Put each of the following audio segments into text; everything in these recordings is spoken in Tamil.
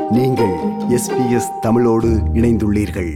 நீங்கள் எஸ்பிஎஸ் தமிழோடு இணைந்துள்ளீர்கள்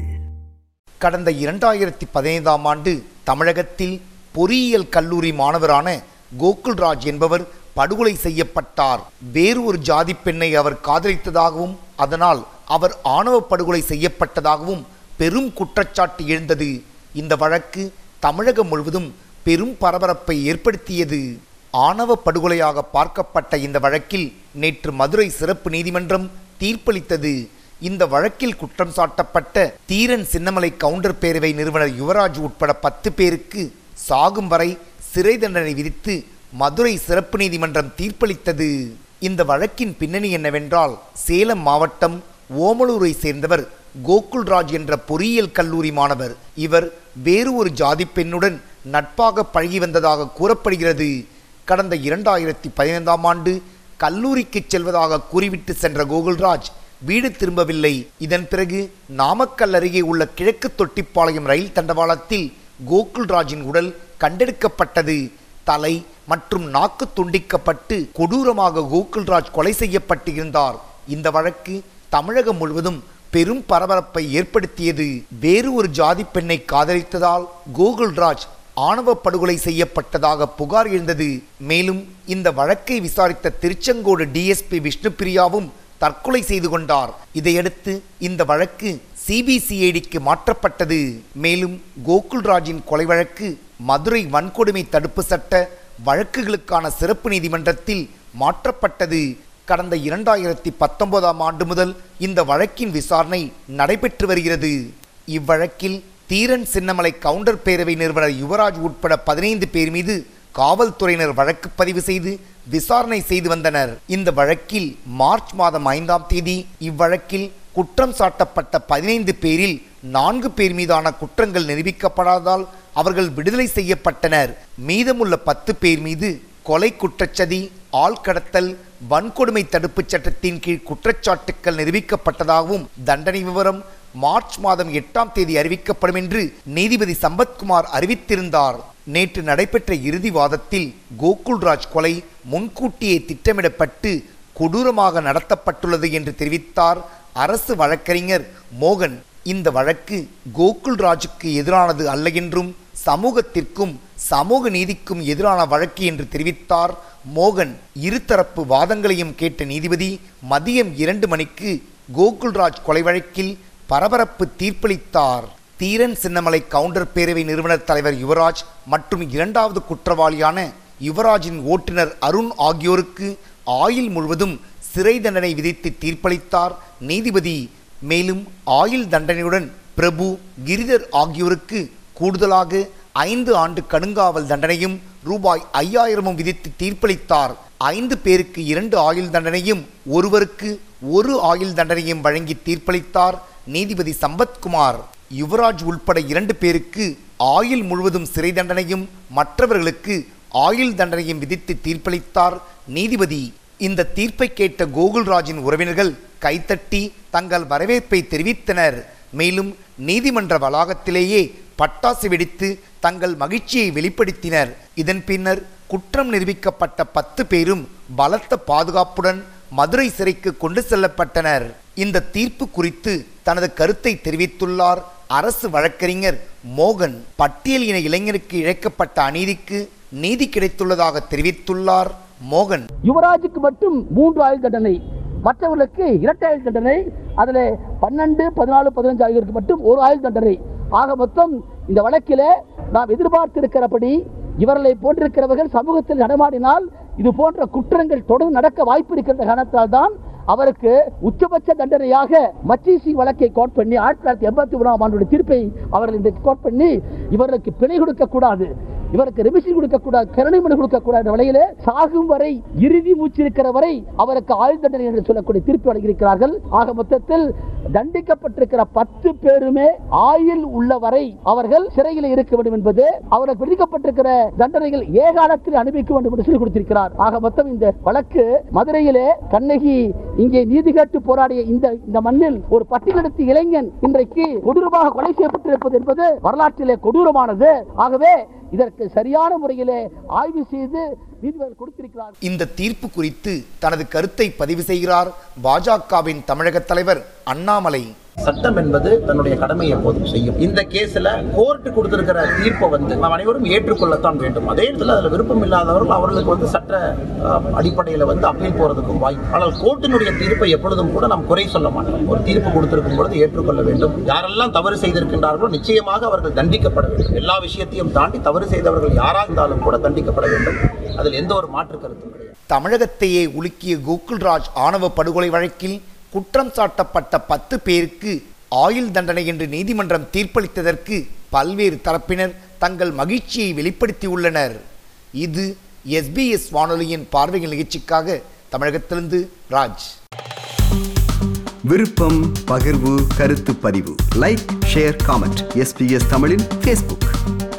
கடந்த இரண்டாயிரத்தி பதினைந்தாம் ஆண்டு தமிழகத்தில் பொறியியல் கல்லூரி மாணவரான கோகுல்ராஜ் என்பவர் படுகொலை செய்யப்பட்டார் வேறு ஒரு ஜாதி பெண்ணை அவர் காதலித்ததாகவும் அதனால் அவர் ஆணவ படுகொலை செய்யப்பட்டதாகவும் பெரும் குற்றச்சாட்டு எழுந்தது இந்த வழக்கு தமிழகம் முழுவதும் பெரும் பரபரப்பை ஏற்படுத்தியது ஆணவ படுகொலையாக பார்க்கப்பட்ட இந்த வழக்கில் நேற்று மதுரை சிறப்பு நீதிமன்றம் தீர்ப்பளித்தது இந்த வழக்கில் குற்றம் சாட்டப்பட்ட தீரன் சின்னமலை கவுண்டர் பேரவை நிறுவனர் யுவராஜ் உட்பட பத்து பேருக்கு சாகும் வரை சிறை தண்டனை விதித்து மதுரை சிறப்பு நீதிமன்றம் தீர்ப்பளித்தது இந்த வழக்கின் பின்னணி என்னவென்றால் சேலம் மாவட்டம் ஓமலூரை சேர்ந்தவர் கோகுல்ராஜ் என்ற பொறியியல் கல்லூரி மாணவர் இவர் வேறு ஒரு ஜாதி பெண்ணுடன் நட்பாக பழகி வந்ததாக கூறப்படுகிறது கடந்த இரண்டாயிரத்தி பதினைந்தாம் ஆண்டு கல்லூரிக்கு செல்வதாக கூறிவிட்டு சென்ற கோகுல்ராஜ் வீடு திரும்பவில்லை இதன் பிறகு நாமக்கல் அருகே உள்ள கிழக்கு தொட்டிப்பாளையம் ரயில் தண்டவாளத்தில் கோகுல்ராஜின் உடல் கண்டெடுக்கப்பட்டது தலை மற்றும் நாக்கு துண்டிக்கப்பட்டு கொடூரமாக கோகுல்ராஜ் கொலை செய்யப்பட்டு இருந்தார் இந்த வழக்கு தமிழகம் முழுவதும் பெரும் பரபரப்பை ஏற்படுத்தியது வேறு ஒரு ஜாதி பெண்ணை காதலித்ததால் கோகுல்ராஜ் ஆணவ படுகொலை செய்யப்பட்டதாக புகார் எழுந்தது மேலும் இந்த வழக்கை விசாரித்த திருச்செங்கோடு டிஎஸ்பி விஷ்ணுபிரியாவும் தற்கொலை செய்து கொண்டார் இதையடுத்து இந்த வழக்கு சிபிசிஐடிக்கு மாற்றப்பட்டது மேலும் கோகுல்ராஜின் கொலை வழக்கு மதுரை வன்கொடுமை தடுப்பு சட்ட வழக்குகளுக்கான சிறப்பு நீதிமன்றத்தில் மாற்றப்பட்டது கடந்த இரண்டாயிரத்தி பத்தொன்பதாம் ஆண்டு முதல் இந்த வழக்கின் விசாரணை நடைபெற்று வருகிறது இவ்வழக்கில் தீரன் சின்னமலை கவுண்டர் பேரவை நிறுவனர் யுவராஜ் உட்பட பதினைந்து பேர் மீது காவல்துறையினர் வழக்கு பதிவு செய்து விசாரணை செய்து வந்தனர் இந்த வழக்கில் மார்ச் மாதம் ஐந்தாம் தேதி இவ்வழக்கில் குற்றம் சாட்டப்பட்ட பதினைந்து பேரில் நான்கு பேர் மீதான குற்றங்கள் நிரூபிக்கப்படாததால் அவர்கள் விடுதலை செய்யப்பட்டனர் மீதமுள்ள பத்து பேர் மீது கொலை குற்றச்சதி ஆள்கடத்தல் வன்கொடுமை தடுப்புச் சட்டத்தின் கீழ் குற்றச்சாட்டுக்கள் நிரூபிக்கப்பட்டதாகவும் தண்டனை விவரம் மார்ச் மாதம் எட்டாம் தேதி அறிவிக்கப்படும் என்று நீதிபதி சம்பத்குமார் அறிவித்திருந்தார் நேற்று நடைபெற்ற இறுதி வாதத்தில் கோகுல்ராஜ் கொலை முன்கூட்டியே திட்டமிடப்பட்டு கொடூரமாக நடத்தப்பட்டுள்ளது என்று தெரிவித்தார் அரசு வழக்கறிஞர் மோகன் இந்த வழக்கு கோகுல்ராஜுக்கு எதிரானது அல்ல என்றும் சமூகத்திற்கும் சமூக நீதிக்கும் எதிரான வழக்கு என்று தெரிவித்தார் மோகன் இருதரப்பு வாதங்களையும் கேட்ட நீதிபதி மதியம் இரண்டு மணிக்கு கோகுல்ராஜ் கொலை வழக்கில் பரபரப்பு தீர்ப்பளித்தார் தீரன் சின்னமலை கவுண்டர் பேரவை நிறுவனர் தலைவர் யுவராஜ் மற்றும் இரண்டாவது குற்றவாளியான யுவராஜின் ஓட்டுநர் அருண் ஆகியோருக்கு ஆயுள் முழுவதும் சிறை தண்டனை விதித்து தீர்ப்பளித்தார் நீதிபதி மேலும் ஆயுள் தண்டனையுடன் பிரபு கிரிதர் ஆகியோருக்கு கூடுதலாக ஐந்து ஆண்டு கடுங்காவல் தண்டனையும் ரூபாய் ஐயாயிரமும் விதித்து தீர்ப்பளித்தார் ஐந்து பேருக்கு இரண்டு ஆயுள் தண்டனையும் ஒருவருக்கு ஒரு ஆயுள் தண்டனையும் வழங்கி தீர்ப்பளித்தார் நீதிபதி சம்பத்குமார் யுவராஜ் உள்பட இரண்டு பேருக்கு ஆயுள் முழுவதும் சிறை தண்டனையும் மற்றவர்களுக்கு ஆயுள் தண்டனையும் விதித்து தீர்ப்பளித்தார் நீதிபதி இந்த தீர்ப்பை கேட்ட கோகுல்ராஜின் உறவினர்கள் கைத்தட்டி தங்கள் வரவேற்பை தெரிவித்தனர் மேலும் நீதிமன்ற வளாகத்திலேயே பட்டாசு வெடித்து தங்கள் மகிழ்ச்சியை வெளிப்படுத்தினர் இதன் பின்னர் குற்றம் நிரூபிக்கப்பட்ட பத்து பேரும் பலத்த பாதுகாப்புடன் மதுரை சிறைக்கு கொண்டு செல்லப்பட்டனர் இந்த தீர்ப்பு குறித்து தனது கருத்தை தெரிவித்துள்ளார் அரசு வழக்கறிஞர் மோகன் பட்டியல் இன இளைஞருக்கு இழைக்கப்பட்ட அநீதிக்கு நீதி கிடைத்துள்ளதாக தெரிவித்துள்ளார் மோகன் யுவராஜுக்கு மட்டும் மூன்று ஆயுள் தண்டனை மற்றவர்களுக்கு இரட்டை ஆயுள் தண்டனை அதில் பன்னெண்டு பதினாலு பதினஞ்சு ஆகியோருக்கு மட்டும் ஒரு ஆயுள் தண்டனை ஆக மொத்தம் இந்த வழக்கிலே நாம் எதிர்பார்த்திருக்கிறபடி இவர்களை போன்றிருக்கிறவர்கள் சமூகத்தில் நடமாடினால் இது போன்ற குற்றங்கள் தொடர்ந்து நடக்க வாய்ப்பு இருக்கின்ற காரணத்தால் தான் அவருக்கு உச்சபட்ச தண்டனையாக மச்சிசி வழக்கை கோட் பண்ணி ஆயிரத்தி தொள்ளாயிரத்தி எண்பத்தி மூணாம் ஆண்டுடைய தீர்ப்பை அவர்கள் இன்றைக்கு கோட் பண்ணி இவர்களுக்கு பிணை கொடுக்க கூடாது இவருக்கு ரெமிஷன் கொடுக்க கூடாது கருணை மனு கொடுக்க கூடாது வழியிலே சாகும் வரை இறுதி மூச்சு இருக்கிற வரை அவருக்கு ஆயுள் தண்டனை என்று சொல்லக்கூடிய தீர்ப்பு வழங்கியிருக்கிறார்கள் ஆக மொத்தத்தில் தண்டிக்கப்பட்டிருக்கிற பத்து பேருமே ஆயுள் உள்ள வரை அவர்கள் சிறையில் இருக்க வேண்டும் என்பது அவருக்கு விதிக்கப்பட்டிருக்கிற தண்டனைகள் ஏகாலத்தில் அனுபவிக்க வேண்டும் என்று சொல்லி கொடுத்திருக்கிறார் ஆக மொத்தம் இந்த வழக்கு மதுரையிலே கண்ணகி இங்கே நீதி கேட்டு போராடிய இந்த இந்த மண்ணில் ஒரு பட்டியலெடுத்து இளைஞன் இன்றைக்கு கொடூரமாக கொலை செய்யப்பட்டிருப்பது என்பது வரலாற்றிலே கொடூரமானது ஆகவே இதற்கு சரியான முறையிலே ஆய்வு செய்து நீதிபதிகள் கொடுத்திருக்கிறார் இந்த தீர்ப்பு குறித்து தனது கருத்தை பதிவு செய்கிறார் பாஜகவின் தமிழக தலைவர் அண்ணாமலை சட்டம் என்பது தன்னுடைய கடமையை எப்போதும் செய்யும் இந்த கேஸ்ல கோர்ட் கொடுத்திருக்கிற தீர்ப்பை வந்து நாம் அனைவரும் ஏற்றுக்கொள்ளத்தான் வேண்டும் அதே இடத்துல அதுல விருப்பம் இல்லாதவர்கள் அவர்களுக்கு வந்து சட்ட அஹ், அடிப்படையில வந்து அப்பீல் போறதுக்கும் வாய்ப்பு ஆனால் கோர்ட்டினுடைய தீர்ப்பை எப்பொழுதும் கூட நாம் குறை சொல்ல மாட்டோம் ஒரு தீர்ப்பு கொடுத்திருக்கும் பொழுது ஏற்றுக்கொள்ள வேண்டும் யாரெல்லாம் தவறு செய்திருக்கின்றார்களோ நிச்சயமாக அவர்கள் தண்டிக்கப்பட வேண்டும் எல்லா விஷயத்தையும் தாண்டி தவறு செய்தவர்கள் யாராக இருந்தாலும் கூட தண்டிக்கப்பட வேண்டும் அதில் எந்த ஒரு மாற்று கருத்தும் கிடையாது தமிழகத்தையே உலுக்கிய கோகுல்ராஜ் ஆணவ படுகொலை வழக்கில் குற்றம் சாட்டப்பட்ட பத்து பேருக்கு ஆயுள் தண்டனை என்று நீதிமன்றம் தீர்ப்பளித்ததற்கு பல்வேறு தரப்பினர் தங்கள் மகிழ்ச்சியை வெளிப்படுத்தியுள்ளனர் இது எஸ்பிஎஸ் வானொலியின் பார்வைகள் நிகழ்ச்சிக்காக தமிழகத்திலிருந்து ராஜ் விருப்பம் பகிர்வு கருத்து பதிவு லைக் ஷேர் காமெண்ட் எஸ்பிஎஸ் தமிழின் ஃபேஸ்புக்